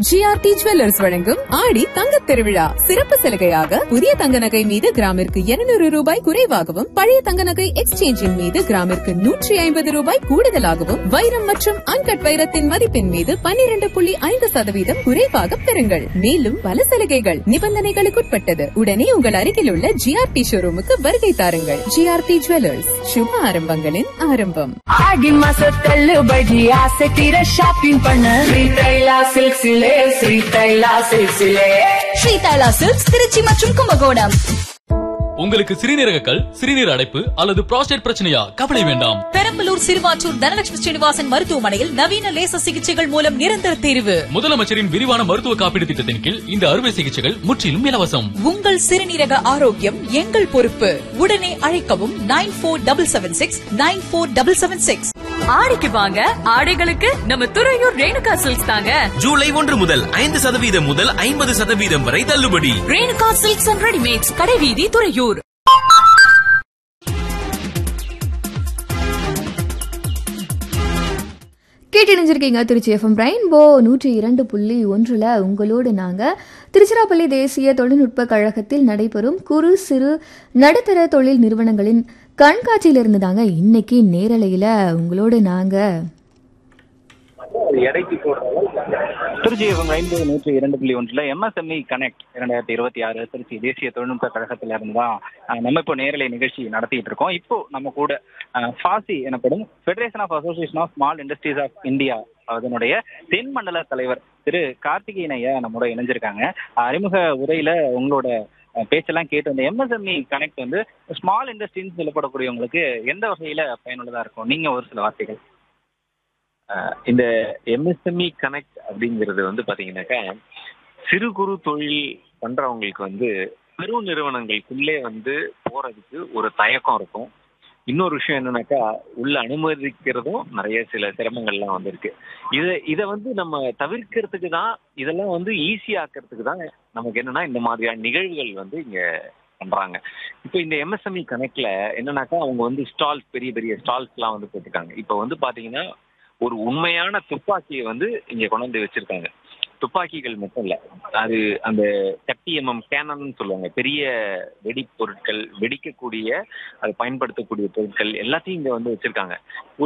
GRT jewellers வழங்கும் ஆடி தங்கத் திருவிழா சிறப்பு சலுகையாக புதிய தங்க நகை மீது கிராமிற்கு 200 ரூபாய் குறைவாகவும் பழைய தங்க நகை எக்ஸ்சேஞ்சின் மீது கிராமிற்கு நூற்றி ஐம்பது ரூபாய் கூடுதலாகவும் வைரம் மற்றும் அன்கட் வைரத்தின் மதிப்பின் மீது 12.5% புள்ளி ஐந்து சதவீதம் குறைவாக பெறுங்கள் மேலும் பல சலுகைகள் நிபந்தனைகளுக்குட்பட்டது உடனே உங்கள் அருகில் உள்ள ஜிஆர்டி ஷோரூமுக்கு வருகை தாருங்கள் ஜிஆர்டி ஜுவல்லர்ஸ் சுப ஆரம்பங்களின் ஆரம்பம் ஆடி மாச தள்ளுபடி ஆசை தீர ஷாப்பிங் பண்ண ஸ்ரீ தைலா சில்க்ஸிலே ஸ்ரீ தைலா சில்க்ஸிலே ஸ்ரீ தைலா சில்க்ஸ் திருச்சி மற்றும் கும்பகோணம் உங்களுக்கு சிறுநீரக கல் சிறுநீர் அடைப்பு அல்லது புரோஸ்டேட் பிரச்சனையா கவலை வேண்டாம் பெரம்பலூர் சிறுவாச்சூர் தனலட்சுமி ஸ்ரீனிவாசன் மருத்துவமனையில் நவீன லேசர் சிகிச்சைகள் மூலம் நிரந்தர தீர்வு முதலமைச்சரின் விரிவான மருத்துவ காப்பீடு திட்டத்தின் கீழ் இந்த அறுவை சிகிச்சைகள் முற்றிலும் இலவசம் உங்கள் சிறுநீரக ஆரோக்கியம் எங்கள் பொறுப்பு உடனே அழைக்கவும் nine four double seven six nine four double seven six ஆடிக்கு வாங்க ஆடைகளுக்கு நம்ம துறையூர் ரேணுகா சில்க்ஸ் தாங்க ஜூலை ஒன்று முதல் ஐந்து சதவீதம் முதல் ஐம்பது சதவீதம் வரை தள்ளுபடி ரேணுகா சில்க்ஸ் அண்ட் ரெடிமேட்ஸ் கடைவீதி துறையூர் கேட்டிணைஞ்சிருக்கீங்க திருச்சி எஃப்எம் ரெயின்போ நூற்றி இரண்டு புள்ளி ஒன்றில் உங்களோடு நாங்கள் திருச்சிராப்பள்ளி தேசிய தொழில்நுட்ப கழகத்தில் நடைபெறும் குறு சிறு நடுத்தர தொழில் நிறுவனங்களின் கண்காட்சியிலிருந்து தாங்க இன்னைக்கு நேரலையில் உங்களோடு நாங்கள் திருச்சி இவங்க ஐம்பது நூற்றி இரண்டு புள்ளி ஒன்றில் எம்எஸ்எம்இ கனெக்ட் இரண்டாயிரத்தி இருபத்தி ஆறு திருச்சி தேசிய தொழில்நுட்ப கழகத்தில இருந்து தான் அஹ், நம்ம இப்போ நேரலை நிகழ்ச்சி நடத்திட்டு இருக்கோம் இப்போ நம்ம கூட அஹ், ஃபாசி எனப்படும் federation of association of small industries of India அதனுடைய தென் மண்டல தலைவர் திரு கார்த்திகேயன் ஐயா நம்மோட இணைஞ்சிருக்காங்க அறிமுக உரையில உங்களோட அஹ், பேச்செல்லாம் கேட்டு அந்த எம்எஸ்எம்இ கனெக்ட் வந்து ஸ்மால் இண்டஸ்ட்ரின்னு சொல்லப்படக்கூடியவங்களுக்கு எந்த வகையில பயனுள்ளதா இருக்கும் நீங்க ஒரு சில வார்த்தைகள் அஹ் இந்த எம்எஸ்எம்இ கனெக்ட் அப்படிங்கிறது வந்து பாத்தீங்கன்னாக்கா சிறு குறு தொழில் பண்றவங்களுக்கு வந்து பெரும் நிறுவனங்களுக்குள்ளே வந்து போறதுக்கு ஒரு தயக்கம் இருக்கும் இன்னொரு விஷயம் என்னன்னாக்கா உள்ள அனுமதிக்கிறதும் நிறைய சில சிரமங்கள்லாம் வந்து இருக்கு இதை இதை வந்து நம்ம தவிர்க்கிறதுக்கு தான் இதெல்லாம் வந்து ஈஸி ஆக்கிறதுக்கு தான் நமக்கு என்னன்னா இந்த மாதிரியான நிகழ்வுகள் வந்து இங்க பண்றாங்க இப்போ இந்த எம்எஸ்எம்இ கனெக்ட்ல என்னன்னாக்கா அவங்க வந்து ஸ்டால்ஸ் பெரிய பெரிய ஸ்டால்ஸ்லாம் வந்து போட்டிருக்காங்க இப்போ வந்து பாத்தீங்கன்னா ஒரு உண்மையான துப்பாக்கியை வந்து இங்க கொண்டு வந்து வச்சிருக்காங்க துப்பாக்கிகள் மட்டும் இல்ல அது அந்த தேர்ட்டி எம்எம் கேனன் சொல்லுவாங்க பெரிய வெடி பொருட்கள் வெடிக்கக்கூடிய அது பயன்படுத்தக்கூடிய பொருட்கள் எல்லாத்தையும் இங்க வந்து வச்சிருக்காங்க